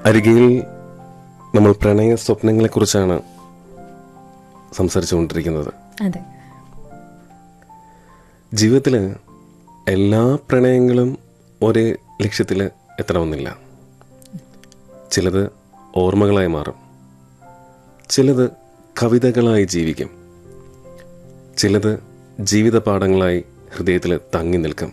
അരികയിൽ നമ്മൾ പ്രണയ സ്വപ്നങ്ങളെക്കുറിച്ചാണ് സംസാരിച്ചുകൊണ്ടിരിക്കുന്നത് അതെ ജീവിതത്തിൽ എല്ലാ പ്രണയങ്ങളും ഒരേ ലക്ഷ്യത്തിൽ എത്തണമെന്നില്ല ചിലത് ഓർമ്മകളായി മാറും ചിലത് കവിതകളായി ജീവിക്കും ചിലത് ജീവിത പാഠങ്ങളായി ഹൃദയത്തിൽ തങ്ങി നിൽക്കും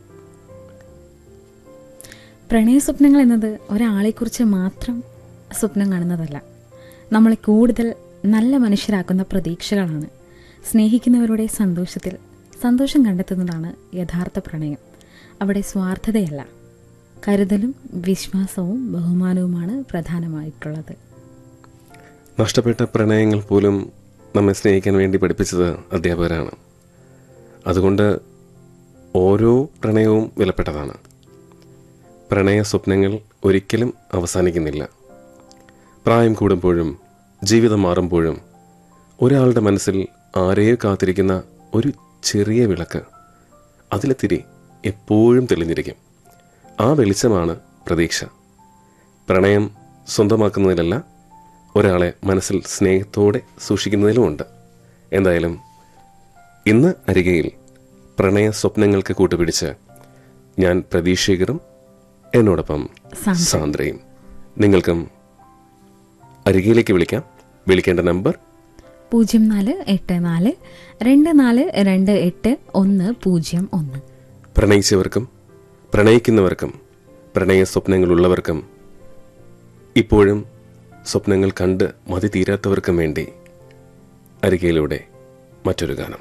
പ്രണയ സ്വപ്നങ്ങൾ എന്നത് ഒരാളെക്കുറിച്ച് മാത്രം സ്വപ്നം കാണുന്നതല്ല നമ്മളെ കൂടുതൽ നല്ല മനുഷ്യരാക്കുന്ന പ്രതീക്ഷകളാണ് സ്നേഹിക്കുന്നവരുടെ സന്തോഷത്തിൽ സന്തോഷം കണ്ടെത്തുന്നതാണ് യഥാർത്ഥ പ്രണയം അവിടെ സ്വാർത്ഥതയല്ല കരുതലും വിശ്വാസവും ബഹുമാനവുമാണ് പ്രധാനമായിട്ടുള്ളത് നഷ്ടപ്പെട്ട പ്രണയങ്ങൾ പോലും നമ്മെ സ്നേഹിക്കാൻ വേണ്ടി പഠിപ്പിച്ചത് അധ്യാപകരാണ് അതുകൊണ്ട് ഓരോ പ്രണയവും വിലപ്പെട്ടതാണ് പ്രണയ സ്വപ്നങ്ങൾ ഒരിക്കലും അവസാനിക്കുന്നില്ല പ്രായം കൂടുമ്പോഴും ജീവിതം മാറുമ്പോഴും ഒരാളുടെ മനസ്സിൽ ആരെയോ കാത്തിരിക്കുന്ന ഒരു ചെറിയ വിളക്ക് അതിലെ തിരി എപ്പോഴും തെളിഞ്ഞിരിക്കും ആ വെളിച്ചമാണ് പ്രതീക്ഷ പ്രണയം സ്വന്തമാക്കുന്നതിലല്ല ഒരാളെ മനസ്സിൽ സ്നേഹത്തോടെ സൂക്ഷിക്കുന്നതിലുമുണ്ട് എന്തായാലും ഇന്ന് അരികയിൽ പ്രണയ സ്വപ്നങ്ങൾക്ക് കൂട്ടുപിടിച്ച് ഞാൻ പ്രതീക്ഷകരും എന്നോടൊപ്പം സാന്ദ്ര. സാന്ദ്രയും നിങ്ങൾക്കും അരികയിലേക്ക് വിളിക്കാം വിളിക്കേണ്ട നമ്പർ പൂജ്യം നാല് എട്ട് നാല് രണ്ട് നാല് രണ്ട് എട്ട് ഒന്ന് പൂജ്യം ഒന്ന് പ്രണയിച്ചവർക്കും പ്രണയിക്കുന്നവർക്കും പ്രണയ സ്വപ്നങ്ങളുള്ളവർക്കും ഇപ്പോഴും സ്വപ്നങ്ങൾ കണ്ട് മതി തീരാത്തവർക്കും വേണ്ടി അരികയിലൂടെ മറ്റൊരു ഗാനം